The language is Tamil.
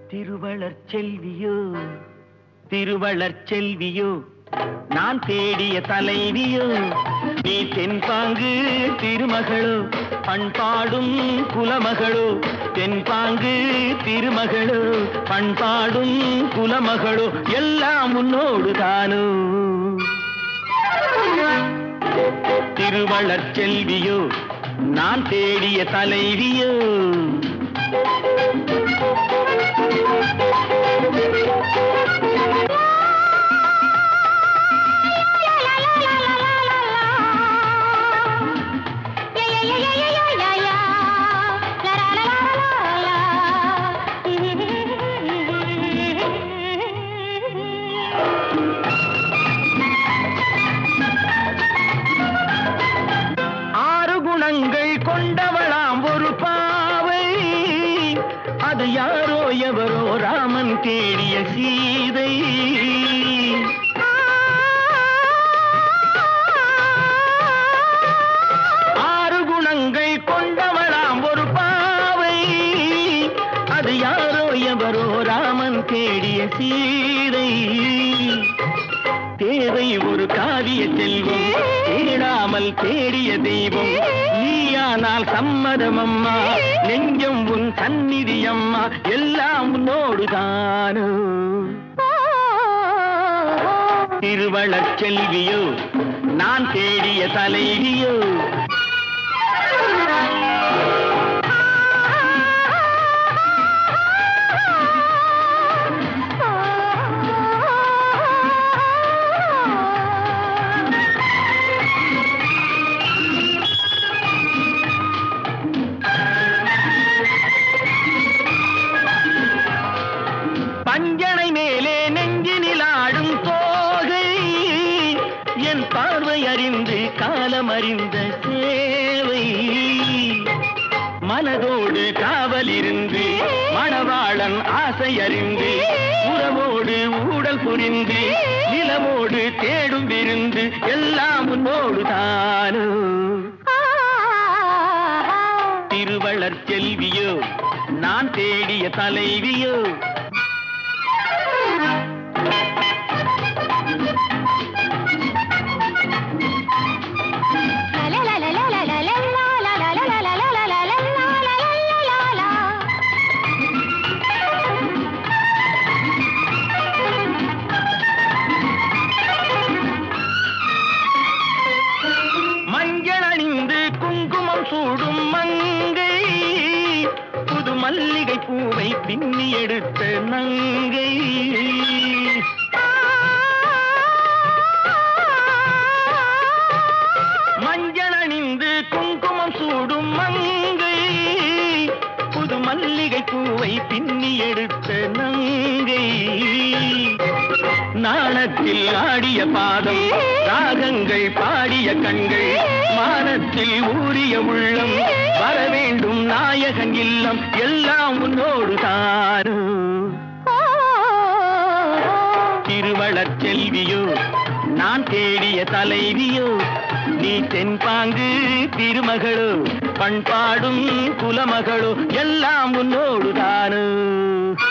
திருவளர் செல்வியோ திருவளர் செல்வியோ நான் தேடிய தலைவியோ நீ தென்பாங்கு திருமகளோ பண்பாடும் குலமகளோ தென்பாங்கு திருமகளோ பண்பாடும் குலமகளோ எல்லாம் உன்னோடு தானோ திருவளர் செல்வியோ நான் தேடிய தலைவியோ ஆறு குணங்கள் கொண்டவளாம் ஒரு பாவை அது யாரோ எவரோ ராமன் தேடிய சீதை ஆறு குணங்கள் கொண்டவளாம் ஒரு பாவை அது யாரோ எவரோ ராமன் தேடிய சீதை தேவை ஒரு காவிய செல்வம் தேடாமல் தேடிய தெய்வம் நீயானால் சம்மதம் அம்மா நெஞ்சம் உன் சந்நிதி அம்மா எல்லாம் உன்னோடு தானோ திருவளர் செல்வியோ நான் தேடிய தலைவியோ பஞ்சனை மேலே நெஞ்சினில் ஆடும் தோகை என் பார்வை அறிந்து காலம் அறிந்த சேவை மனதோடு காவல் இருந்து மணவாளன் ஆசை அறிந்து உறவோடு ஊடல் புரிந்து நிலவோடு தேடும் விருந்து எல்லாம் உன்னோடு தானோ திருவளர் செல்வியோ நான் தேடிய தலைவியோ மஞ்சள் அணிந்து குங்குமம் சூடும் மங்கை புது மல்லிகை பூவை பின்னி எடுத்த நங்கை மஞ்சள் அணிந்து குங்குமம் சூடும் மங்கை புது மல்லிகை பூவை பின்னி எடுத்த நங்கை நாணத்தில் ஆடிய பாதம் ராகங்கள் பாடிய கண்கள் மானத்தில் ஊறிய உள்ளம் வர வேண்டும் நாயகன் இல்லம் எல்லாம் உன்னோடு தாரு திருவளர் செல்வியோ நான் தேடிய தலைவியோ நீ தென்பாங்கு திருமகளோ பண்பாடும் குலமகளோ எல்லாம் உன்னோடு தானு